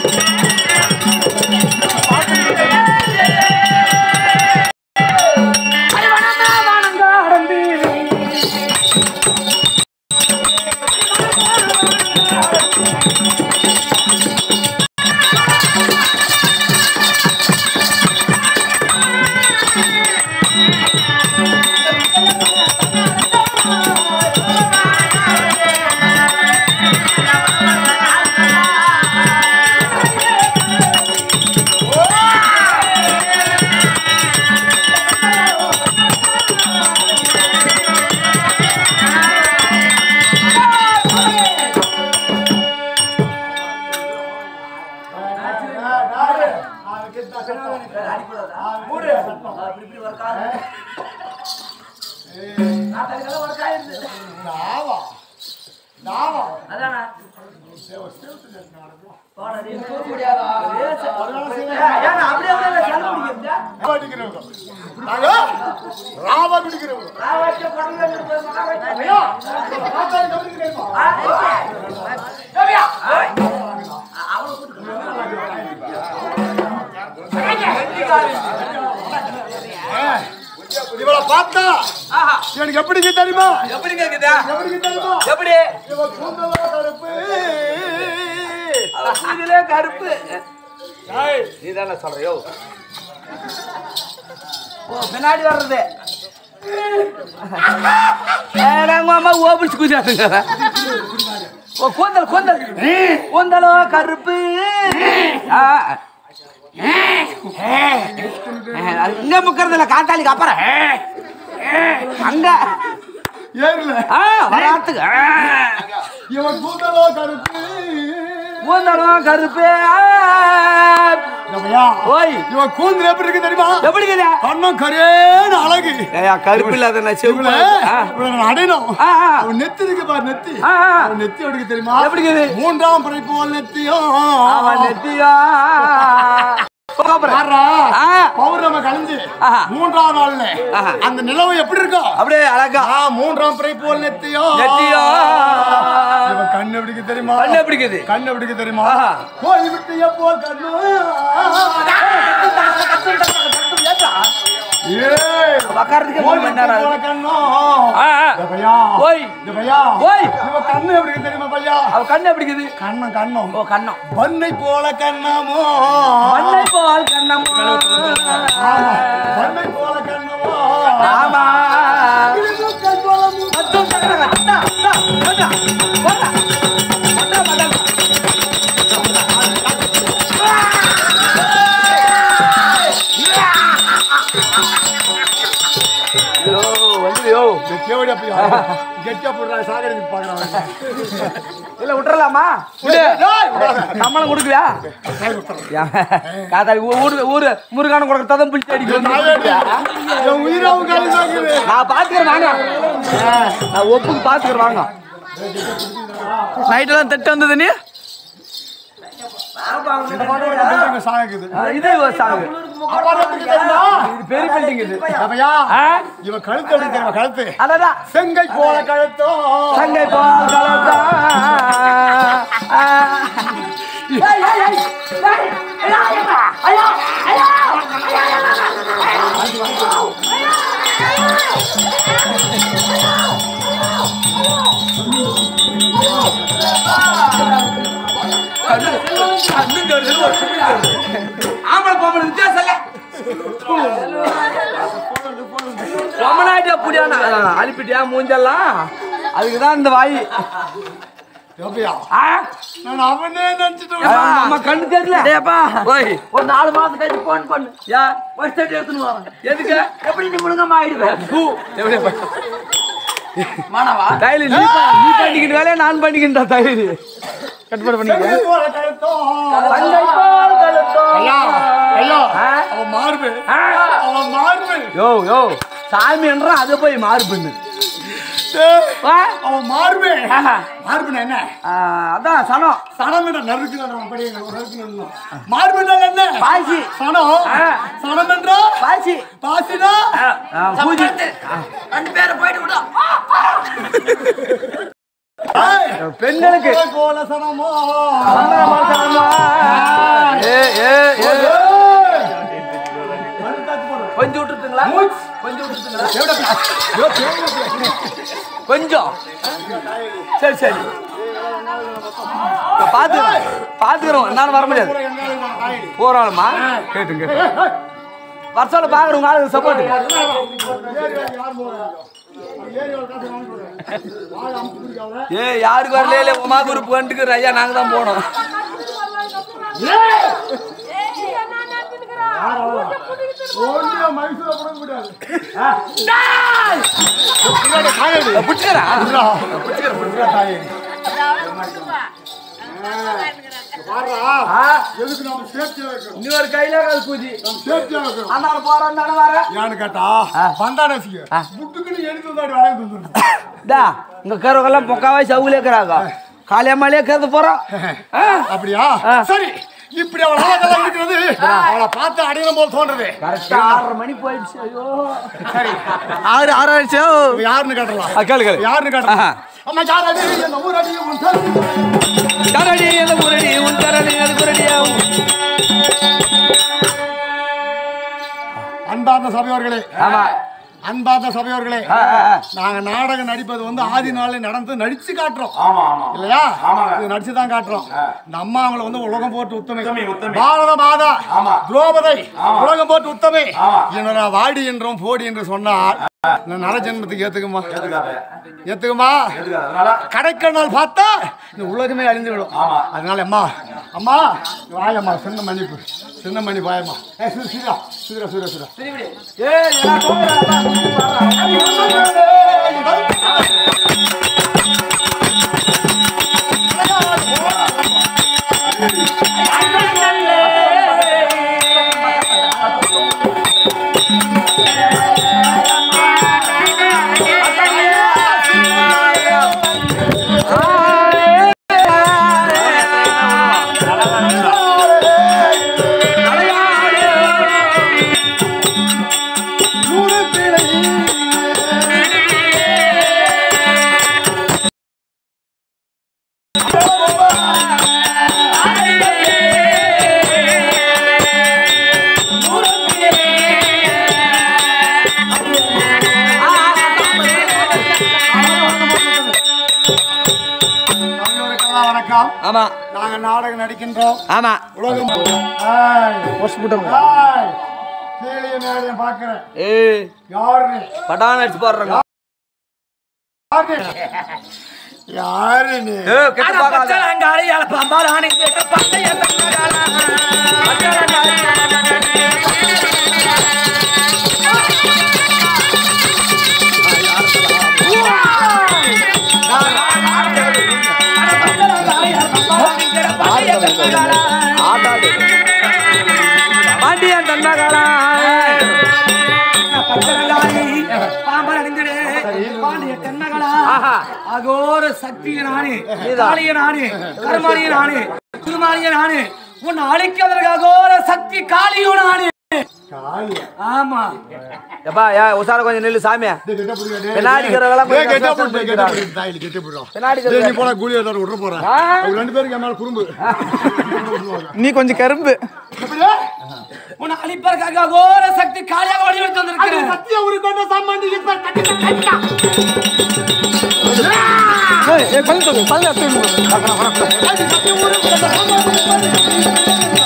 நாங்க ராவா குடிக்கிறவங்க ஐயா, பாத்தாடி கவனிக்கிறேன்ப்பா. ஏய், இவளை பார்த்தா எனக்கு எப்படி தெரியுமா எப்படி கேக்குதா எப்படி தெரியுமா எப்படி இவ கூந்தலோ கருப்பு இதுல கருப்பு நீ தானே சொல்றியோ ஓ பின்னாடி வர்றது நாங்க அம்மா ஓபிச்சு குதியாதுங்க ஓ கூந்தல் கூந்தல் கூந்தலோ கருப்பு ஆ. அது இங்க முக்கறது இல்ல காத்தாளிக்கு அப்புறம் அங்க ஏறுல ஆ வராத்துக்கு இவன் கூந்தலோ கருப்பு கூந்தலோ கருப்பு ஆ. ரமையா, ஓய் இவன் கூந்தல் எப்படி இருக்கு தெரியுமா எப்படி இருக்குதா கண்ணம் கரேன்னு அழகு ஏயா கருப்பு இல்லாத நான் இவள செவ்வளவு இவள நான் அடையணும் ஆ, ஆ. அவன் நெத்தி இருக்கு பாரு நெத்தி ஆ, ஆ. அவன் நெத்தி எப்படி இருக்கு தெரியுமா எப்படி இருக்குது? மூன்றாம் பிறை போல் நெத்தியும் அவன் நெத்தியா பாருடா, ஆ. பௌர்ணமி கழிஞ்சு ஆஹா. மூன்றாம் நாள்ல ஆஹா. அந்த நிலவு எப்படி இருக்கும் அப்படியே அழகா ஆ, மூன்றாம் பிறை போல் நெத்தியோ நெத்தியோ. இவன் கண்ணு எப்படி இருக்கு தெரியுமா கண்ணு எப்படி இருக்குது? கண்ணு எப்படி இருக்கு தெரியுமா ஆஹா. கோழி விட்டு எப்போ கண்ணு ஏய் உக்காரத்துக்கு மூணு மணி நேரம் ஆகுது. கண்ணோ ஆ, ஆ. இந்த பையா ஓய் இந்த பையா ஓய். இவன் கண்ணு எப்படி இருக்கு தெரியுமா பையா அவ கண்ணு எப்படி இருக்குது கண்ணம் கண்ணம் ஓ கண்ணம் பண்ணை போல கண்ணமோ மண்ணை போல் கண்ணம் ஆமா, பண்ணை போல கண்ணமோ ஆமா மூக்கல் போல மூக்கு. மொத்தம் கண்ணம். இந்தா, இந்தா, இந்தா, போடா. மொத்தம் மொத்தம். ஐயோ, வந்துடுயோ. இந்த கேவடியா பையா கெட்டியா போடுறா சாகடிக்கு பாக்குறான் இல்ல விட்டுறலாமா விடு சம்பளம் கொடுக்குவியா காத்தாடி ஊரு ஊரு முருகான கொடுக்க ததம் பிடிச்சி அடிக்க என் உயிராவும் காலி சாகுது நான் பாத்துக்கிறேன் வாங்க நான் ஒப்புக்கு பாத்துக்கிறேன் வாங்க நைட்டெல்லாம் தட்டு வந்தது நீ இந்த பாட்டோட building சாகுது இது ஒரு சாங்கு அப்பாடா எப்படி தெரியுமா இது பெரிய பில்டிங் இது பையா ஆ? இவன் கழுத்து எப்படி தெரியுமா கழுத்து அடடா செங்கை போல கழுத்தோ சங்கை போல் கலந்தா ஆ. ஏய், ஏய், ஏய், ஏய், ஐயா, ஐயா, ஐயா, ஐயா. கண்ணு, கண்ணு கருது, ஒரு சுமி கருது. ஆம்பளை பொம்பளை வித்தியாசம் இல்ல. பொம்மனாட்டி அப்படியானா அனுப்பிட்டியா மூஞ்செல்லாம் அதுக்கு தான் இந்த வாய் எப்படியா ஆ? நான் அவனே நினைச்சிட்டு ஏப்பா, அம்மா கண்ணு தெரியல டேப்பா ஓய் ஒரு நாலு மாசம் கழிச்சு போன் பண்ணு யா ஃபர்ஸ்ட் எய்ட் எடுத்துன்னு வரேன் எதுக்கு எப்படி நீ முழுங்கமா ஆயிடுவேன் பூ எப்படி மானவா தைலி நீ பா- நீ பண்ணிக்கிட்ட வேலையை நான் பண்ணிக்கிட்டா தைலி கட்டுப்பாடு பண்ணிக்க செங்கை போல கழுத்தோ சங்கை போல் கழுத்தோ. ஐயா ஐயா ஆ? அவன் மார்பு ஆ? அவன் மார்பு யோ யோ சாமி என்றா அதை போய் மாறு பண்ணு ஏய், ஆ? அவன் மார்பு ஆஹா. மார்புனா என்ன ஆ, அதான் சனம் சனம் என்ன நறுக்கு நம்ம படிங்க நறுக்கு மார்பு என்றால் என்ன பாசி சனம் ஆ. சனம் என்றா பாசி பாசினா ஆ, பூஜை ரெண்டு பேரும் போயிட்டு விடும் ஏய், பெண்களுக்கு போல போல சனமோ சந்தனமா சனமா. கொஞ்சம் விட்டுருங்க. கொஞ்சம் சரி சரி பாத்துக்கிறோம் பாத்துக்கிறோம் என்னாலும் வர முடியாது போறாளுமா கேட்டு கேட்டு வருஷால பாக்குறவங்க ஆளுங்க சப்போர்ட் ஏ யாருக்கு வரல இல்ல உமா குரூப் வந்துட்டு ஐயா நாங்க தான் போனோம் பிடிச்சிக்கிறா எதுக்கு நம்ம சேஃப்டியா வைக்கணும் இன்னொரு கையில கால் பூஜி சேஃப்டியா வைக்கணும் அண்ணால போறோம் தானே வர ஏன்னு கேட்டா வந்தானே வச்சுக்க புட்டுக்குன்னு எடுத்து வந்தாடி வளைய தந்துருக்கும் டா இங்க கருவெல்லாம் பொக்காவே சவுலே இருக்கிறாங்க காளியம்மாலே கருது போறோம் ஆ? அப்படியா ஆ. சரி இப்படி அவள் அழகெல்லாம் இருக்கிறது அவளை பார்த்து அடையணும் போல் தோன்றது கரெக்டா ஆறரை மணி போயிடுச்சு ஐயோ சரி ஆறு ஆறு ஆயிடுச்சு இவ யாருன்னு கேட்டலாம் கேளு கேளு யாருன்னு ஆஹா. கேட்டலாம் அம்மா யார் அது இந்த ஊரடி உன் சொல். கரடி அந்த குரடி உன் கரடி அது குரடியாகும் அன்பார்ந்த சபையோர்களே ஆமா அன்பார்ந்த சபையோர்களே ஆ, ஆ, ஆ. நாங்க நாடகம் நடிப்பது வந்து ஆதி நாளில் நடந்து நடிச்சு காட்டுறோம் ஆமா ஆமா இல்லையா ஆமாங்க. இது நடிச்சு தான் காட்டுறோம் இந்த அம்மா அவங்கள வந்து உலகம் போட்டு உத்தமை உத்தமை, உத்தமை. பாரத மாதா ஆமா. துரோபதை ஆமா. உலகம் போட்டு உத்தமை ஆமா. என்னடா வாடி என்றும் போடி என்று சொன்னால் இந்த நர ஜென்மத்துக்கு ஏத்துக்குமா எதுக்காக ஏத்துக்குமா எதுக்காக அதனால கடைக்கண்ணால் பார்த்தா இந்த உலகமே அழிந்து விடும் ஆமா. அதனால அம்மா அம்மா வாயம்மா சின்ன மன்னிப்பு சின்ன மன்னிப்பு வாயம்மா ஏ சுரா சுரா சுரா சுரா ஏய் எல்லாம் போங்கடா தமிழர்களுக்கெல்லாம் வணக்கம் ஆமா நாங்க நாடகம் நடிக்கின்றோம் ஆமா உலகம் ஏய், ஏய், கீழையும் மேலையும் பார்க்கிறேன் ஏய் யாரு நீ? பட்டான அடிச்சு போடுறாங்க யாரு நீ? யாரு நீ ஏய் கெட்ட பாக்காத பாண்டியன் தன்னகாலா ஆஹா அகோர சக்திய நானு நீதான். காளிய நானு கருமாளிய நானு திருமாளிய நானு உன்னை அழிக்கிறதுக்கு அகோர சக்தி காளியும் நானு காளியா? ஆமா எப்பா ஏ உசார கொஞ்சம் நில்லு சாமியா டேய், கெட்ட புடிடா, டேய், பின்னாடி இருக்கிறவங்களாம் டேய், கொஞ்சம் கெட்ட கஷ்டம் புடி, கெட்ட பண்ணிக்கிறாங்க. புடி, தாயில கெட்ட புடிடா. பின்னாடி டேய், நீ இருக்கிற- போடா, கூலி ஏதாவது விட்டுற போறேன். ஆ. அவங்க ரெண்டு பேருக்கு என் மேல குறும்பு. நீ கொஞ்சம் கரும்பு எப்படிடா? உன்னை அழிப்பதற்காக அகோர சக்தி காளியாக வழி எடுத்து அது வந்திருக்கிறேன் சத்திய ஒரு கொண்ட சம்பந்தி இப்ப கட்டிட்ட கட்டிட்டா. அது சத்திய ஒரு கொண்ட சம்பந்தி.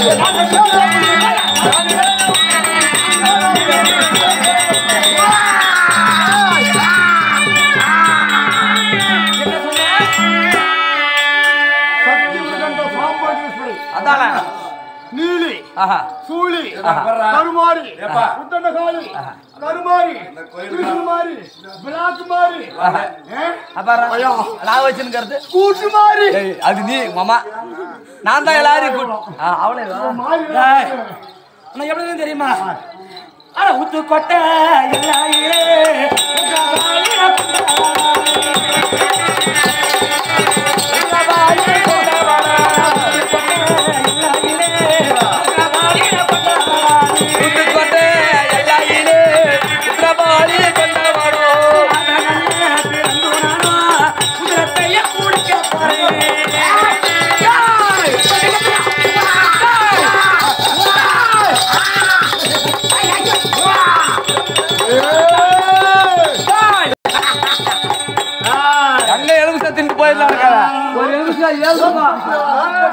சத்திய ஒரு கொண்ட சாம்பந்தீஸ்வரி. அதான நீலி ஆஹா சூழி கருமாரி உத்தண்டகாளி கருமாரி திருமாரி பிளாக் மாரி அப்பாரா ஐயா. நான் வச்சுன்னு கூட்டு மாரி ஏய் அது நீ மாமா நான் தான் எல்லாரும் கூட்டு ஆ, அவளே வா. மாரி டேய். உனக்கு எப்படி இருக்கு தெரியுமா அட உத்து கொட்டை எல்லாயே உங்களாலே கூட்டுக்கோட்டை எல்லாயிலே உத்திரபாளி கொண்டவனோ.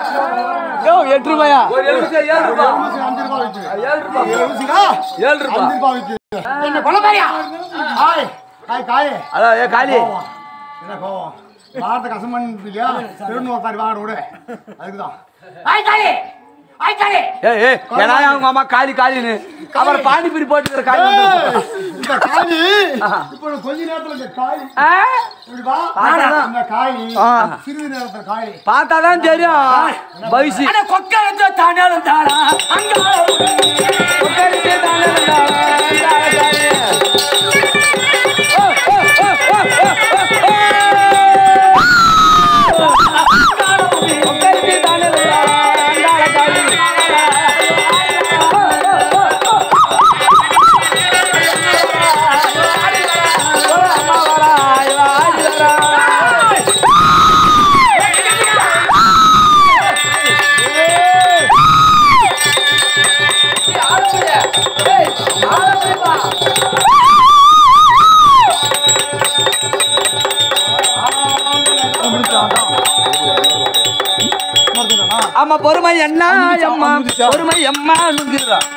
யோ எட்டு ரூபாயா ஒரு எலுமிச்சை ஏழு ரூபாய் எலுமிச்சை அஞ்சு ரூபாய் விற்குது. ஏழு ரூபாய் எலுமிச்சைக்கா? ஏழு ரூபாய் அஞ்சு ரூபாய் விற்குது. என்ன கொலை மாதிரியா? காய், காய், காய். அதான் ஏ காளி கோவம். என்ன கோவம்? வாரத்தை கசம் பண்ணிட்டு இல்லையா? திருநூறு தாரி வாங்கிட்டு விடு. அதுக்குதான். ஆய் காளி ஆய் காளி ஏய் ஏய் ஏன்னா அவங்க அம்மா காளி காளின்னு அப்புறம் பானிபூரி போட்டுக்கிற காளி ஏய், வந்துருச்சு. இந்த காய், இப்போ நான் கொஞ்ச நேரத்துல இந்த காய், ஆ? இப்படி வா. பார்த்தாதான். இந்த காய், ஆ. சிறிது நேரத்துல காய். பார்த்தாதான் தெரியும் பைசி அட கொக்கரத்து தாண்டாலும் தாடா அங்க ஆமா பொறுமை என்ன அம்மா பொறுமை அம்மா நுங்குறா